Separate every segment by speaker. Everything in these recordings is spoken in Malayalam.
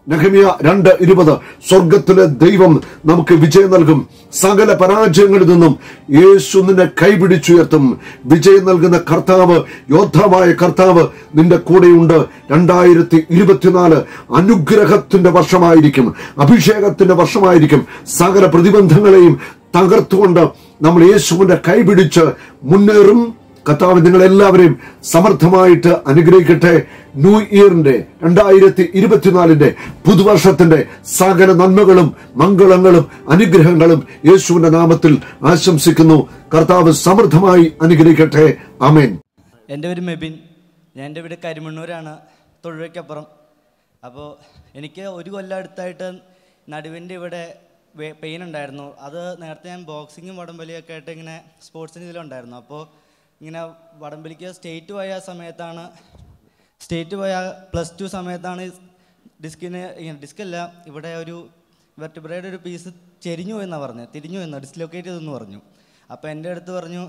Speaker 1: നെഹമിയ രണ്ട് ഇരുപത് സ്വർഗത്തിലെ ദൈവം നമുക്ക് വിജയം നൽകും സകല പരാജയങ്ങളിൽ നിന്നും യേശു നിന്നെ കൈപിടിച്ചുയർത്തും വിജയം നൽകുന്ന കർത്താവ് യോദ്ധാവായ കർത്താവ് നിന്റെ കൂടെയുണ്ട് രണ്ടായിരത്തി ഇരുപത്തിനാല് അനുഗ്രഹത്തിന്റെ വർഷമായിരിക്കും അഭിഷേകത്തിന്റെ വർഷമായിരിക്കും സകല പ്രതിബന്ധങ്ങളെയും തകർത്തുകൊണ്ട് നമ്മൾ യേശുവിന്റെ കൈപിടിച്ച് മുന്നേറും കർത്താവ് നിങ്ങളെല്ലാവരെയും സമർത്ഥമായിട്ട് അനുഗ്രഹിക്കട്ടെ ന്യൂ ഇയറിന്റെ രണ്ടായിരത്തി ഇരുപത്തിനാലിന്റെ പുതുവർഷത്തിന്റെ സകല നന്മകളും മംഗളങ്ങളും അനുഗ്രഹങ്ങളും യേശുവിന്റെ നാമത്തിൽ ആശംസിക്കുന്നു കർത്താവ് സമൃദ്ധമായി അനുഗ്രഹിക്കട്ടെ അമേൻ
Speaker 2: എൻ്റെ പേര് മെബിൻ ഞാൻ എൻ്റെ വീട് കരിമണ്ണൂരാണ് തൊഴുവയ്ക്കപ്പുറം അപ്പോൾ എനിക്ക് ഒരു കൊല്ലം അടുത്തായിട്ട് നടുവിൻ്റെ ഇവിടെ പെയിൻ ഉണ്ടായിരുന്നു അത് നേരത്തെ ഞാൻ ബോക്സിങ്ങും വടംവലിയൊക്കെ ആയിട്ട് ഇങ്ങനെ സ്പോർട്സിന് ഇതിലുണ്ടായിരുന്നു അപ്പോൾ ഇങ്ങനെ വടംവലിക്ക് സ്റ്റേറ്റ് പോയ സമയത്താണ് സ്റ്റേറ്റ് പോയ പ്ലസ് ടു സമയത്താണ് ഡിസ്കിന് ഡിസ്ക് അല്ല ഇവിടെ ഒരു വെർട്ടിബ്രയുടെ ഒരു പീസ് ചെരിഞ്ഞു പോയെന്നാണ് പറഞ്ഞത് തിരിഞ്ഞു പോയെന്നാണ് ഡിസ്ലൊക്കേറ്റ് ചെയ്തെന്ന് പറഞ്ഞു അപ്പോൾ എൻ്റെ അടുത്ത് പറഞ്ഞു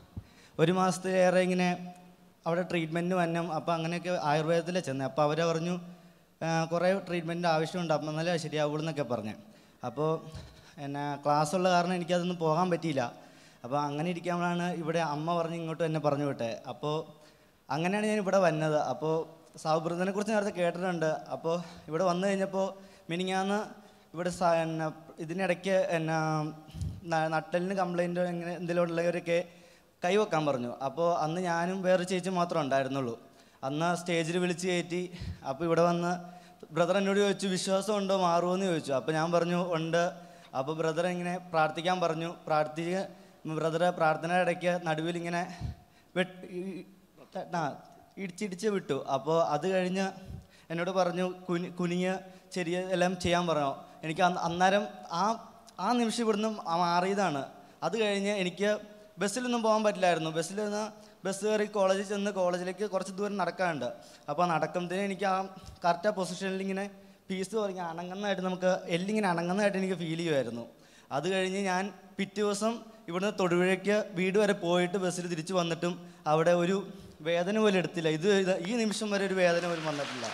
Speaker 2: ഒരു മാസത്തിലേറെ ഇങ്ങനെ അവിടെ ട്രീറ്റ്മെൻറ്റ് വന്നം അപ്പോൾ അങ്ങനെയൊക്കെ ആയുർവേദത്തിലാണ് ചെന്നത് അപ്പോൾ അവർ പറഞ്ഞു "ആ, കുറേ ട്രീറ്റ്മെൻറ്റ് ആവശ്യമുണ്ട് അപ്പം എന്നാലേ ശരിയാവുള്ളൂ എന്നൊക്കെ പറഞ്ഞു അപ്പോൾ എന്നാ ക്ലാസ് ഉള്ള കാരണം എനിക്കതൊന്നും പോകാൻ പറ്റിയില്ല അപ്പോൾ അങ്ങനെ ഇരിക്കുമ്പോഴാണ് ഇവിടെ അമ്മ പറഞ്ഞ് ഇങ്ങോട്ട് എന്നെ പറഞ്ഞു വിട്ടെ അപ്പോൾ അങ്ങനെയാണ് ഞാൻ ഇവിടെ വന്നത് അപ്പോൾ സൗഹൃദത്തിനെ കുറിച്ച് നേരത്തെ കേട്ടിട്ടുണ്ട് അപ്പോൾ ഇവിടെ വന്നു കഴിഞ്ഞപ്പോൾ മിനിങ്ങാന്ന് ഇവിടെ സ- എന്നാ ഇതിനിടയ്ക്ക് എന്നാ ന- നട്ടലിന് കംപ്ലൈൻറ്റോ ഇങ്ങനെ എന്തെങ്കിലും ഉള്ളവരൊക്കെ കൈവെക്കാൻ പറഞ്ഞു അപ്പോൾ അന്ന് ഞാനും വേറെ ചേച്ചി മാത്രമേ ഉണ്ടായിരുന്നുള്ളൂ അന്ന് സ്റ്റേജിൽ വിളിച്ച് കയറ്റി അപ്പോൾ ഇവിടെ വന്ന് ബ്രദർ എന്നോട് ചോദിച്ചു വിശ്വാസം ഉണ്ടോ മാറുമോ എന്ന് ചോദിച്ചു അപ്പോൾ ഞാൻ പറഞ്ഞു ഉണ്ട് അപ്പോൾ ബ്രദർ ഇങ്ങനെ പ്രാർത്ഥിക്കാൻ പറഞ്ഞു പ്രാർത്ഥിച്ച് ബ്രദർ പ്രാർത്ഥനയുടെ ഇടയ്ക്ക് നടുവിൽ ഇങ്ങനെ വെട്ട് ഈ- ആ ഇടിച്ചിടിച്ച് വിട്ടു അപ്പോൾ അത് കഴിഞ്ഞ് എന്നോട് പറഞ്ഞു കുനി കുനിഞ്ഞ് ചെറിയ എല്ലാം ചെയ്യാൻ പറഞ്ഞു എനിക്ക് അന്ന് അന്നേരം ആ ആ നിമിഷം ഇവിടുന്ന് മാറിയതാണ് അത് കഴിഞ്ഞ് എനിക്ക് ബസ്സിലൊന്നും പോകാൻ പറ്റില്ലായിരുന്നു ബസ്സിൽ നിന്ന് ബസ് കയറി കോളേജിൽ ചെന്ന് കോളേജിലേക്ക് കുറച്ച് ദൂരം നടക്കാനുണ്ട് അപ്പോൾ നടക്കുമ്പോഴത്തേന് എനിക്ക് ആ കറക്റ്റ് ആ പൊസിഷനിൽ ഇങ്ങനെ പീസ് പറഞ്ഞ് അണങ്ങുന്നതായിട്ട് നമുക്ക് എല്ലിങ്ങനെ അണങ്ങുന്നതായിട്ട് എനിക്ക് ഫീൽ ചെയ്യുമായിരുന്നു അത് കഴിഞ്ഞ് ഞാൻ പിറ്റേ ദിവസം ഇവിടുന്ന് തൊടുപുഴയ്ക്ക് വീട് വരെ പോയിട്ട് ബസ്സിൽ തിരിച്ചു വന്നിട്ടും അവിടെ ഒരു വേദന പോലും എടുത്തില്ല ഇത് ഇത് ഈ നിമിഷം വരെ ഒരു വേദന പോലും വന്നിട്ടില്ല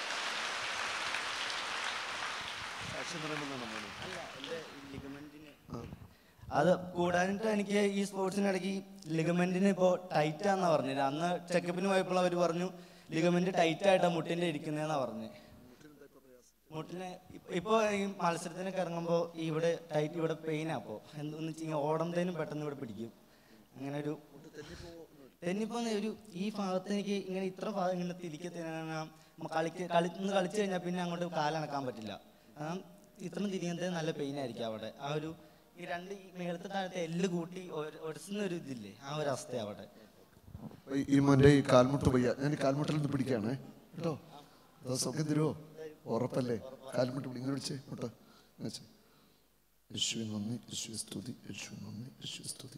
Speaker 2: അത് കൂടാനിട്ട് എനിക്ക് ഈ സ്പോർട്സിനിടയ്ക്ക് ലിഗമെന്റിന് ഇപ്പോൾ ടൈറ്റ് ആണെന്നാ പറഞ്ഞത് അന്ന് ചെക്കപ്പിന് പോയപ്പോൾ അവർ പറഞ്ഞു ലിഗമെന്റ് ടൈറ്റ് ആയിട്ടാണ് മുട്ടിന്റെ ഇരിക്കുന്നതെന്നാ പറഞ്ഞത് മുട്ടിന് ഇപ്പ- ഇപ്പൊ ഈ മത്സരത്തിനൊക്കെ ഇറങ്ങുമ്പോൾ ഇവിടെ ടൈറ്റ് ഇവിടെ പെയിനാ അപ്പോൾ എന്തെന്ന് വെച്ച് കഴിഞ്ഞാൽ ഓടുന്നതിനും പെട്ടെന്ന് ഇവിടെ പിടിക്കും അങ്ങനെ ഒരു തെന്നിപ്പോ ഒരു ഈ ഭാഗത്ത് എനിക്ക് ഇങ്ങനെ ഇത്ര ഭാഗം ഇങ്ങനെ തിരിക്കത്തിന് കളിക്ക് കളി ഒന്ന് കളിച്ചു കഴിഞ്ഞാൽ പിന്നെ അങ്ങോട്ട് കാലനക്കാൻ പറ്റില്ല ആ, ഇത്രയും തിരിയുന്നത് നല്ല പെയിൻ ആയിരിക്കും അവിടെ ആ ഒരു ഈ രണ്ട് ഈ മേളത്തെ താഴത്തെ എല്ല് കൂട്ടി ഒര- ഒരസുന്ന ഒരു ഇതില്ലേ ആ ഒരു അവസ്ഥ അവിടെ
Speaker 1: ഈ- ഈ മോന്റെ ഈ കാൽമുട്ട് വയ്യ ഞാൻ ഈ കാൽമുട്ടിൽ നിന്ന് പിടിക്കാണേ കേട്ടോ അതോ സുഖം തരുമോ ഉറപ്പല്ലേ കാൽമുട്ട് പിടി ഇങ്ങനെ വിളിച്ചേ മുട്ട യേശുവെ നന്ദി യേശുവെ സ്തുതി യേശുവെ നന്ദി യേശുവെ സ്തുതി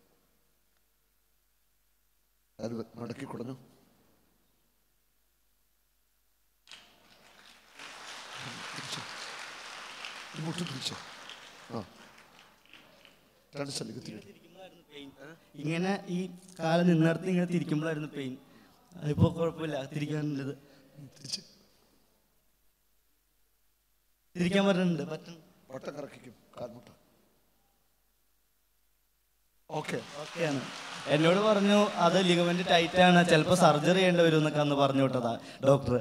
Speaker 1: അത് മടക്കി കുടഞ്ഞു മുട്ട് പിടിച്ചേ ആ രണ്ട് സ്ഥലത്ത് തിരി
Speaker 2: ഇങ്ങനെ ഈ കാലം നിന്നിടത്ത് ഇങ്ങനെ തിരിക്കുമ്പോഴായിരുന്നു പെയിൻ ഇപ്പൊ കുഴപ്പമില്ല തിരിക്കാനുള്ളത്
Speaker 1: തിരിച്ച്
Speaker 2: തിരിക്കാൻ പറ്റുന്നുണ്ട് പറ്റുന്നു
Speaker 1: വട്ടം കറക്കിക്കും കാൽമുട്ട ഓക്കെ
Speaker 2: ഓക്കെയാണ് എന്നോട് പറഞ്ഞു അത് ലിഗമെന്റ് ടൈറ്റ് ആണ് ചിലപ്പോൾ സർജറി ചെയ്യേണ്ടി വരും എന്നൊക്കെ അന്ന് പറഞ്ഞു വിട്ടതാ doctor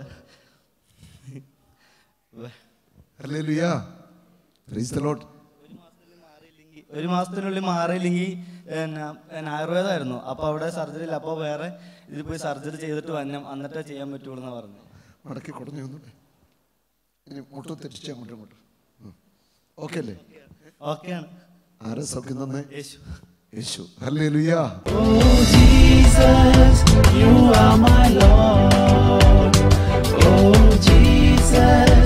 Speaker 1: hallelujah praise the Lord
Speaker 2: ഒരു മാസത്തിനുള്ളിൽ മാറിയില്ലെങ്കിൽ പിന്നെ പിന്നെ ആയുർവേദമായിരുന്നു അപ്പോൾ അവിടെ സർജറി ഇല്ല അപ്പോൾ വേറെ ഇതിൽ പോയി സർജറി ചെയ്തിട്ട് വന്നം എന്നിട്ടേ ചെയ്യാൻ പറ്റുള്ളൂ എന്നാ പറഞ്ഞു
Speaker 1: മടക്കി കുടഞ്ഞു ഒന്നുകൂടെ ഇനി മുട്ടും തിരിച്ച് അങ്ങോട്ടും ഇങ്ങോട്ടും ഓക്കെ അല്ലേ
Speaker 2: ഓക്കെയാണ്
Speaker 1: ആരെ സൗഖ്യം തന്നെ
Speaker 2: യേശു
Speaker 1: യേശു hallelujah
Speaker 3: Oh Jesus, you are my Lord. Oh Jesus,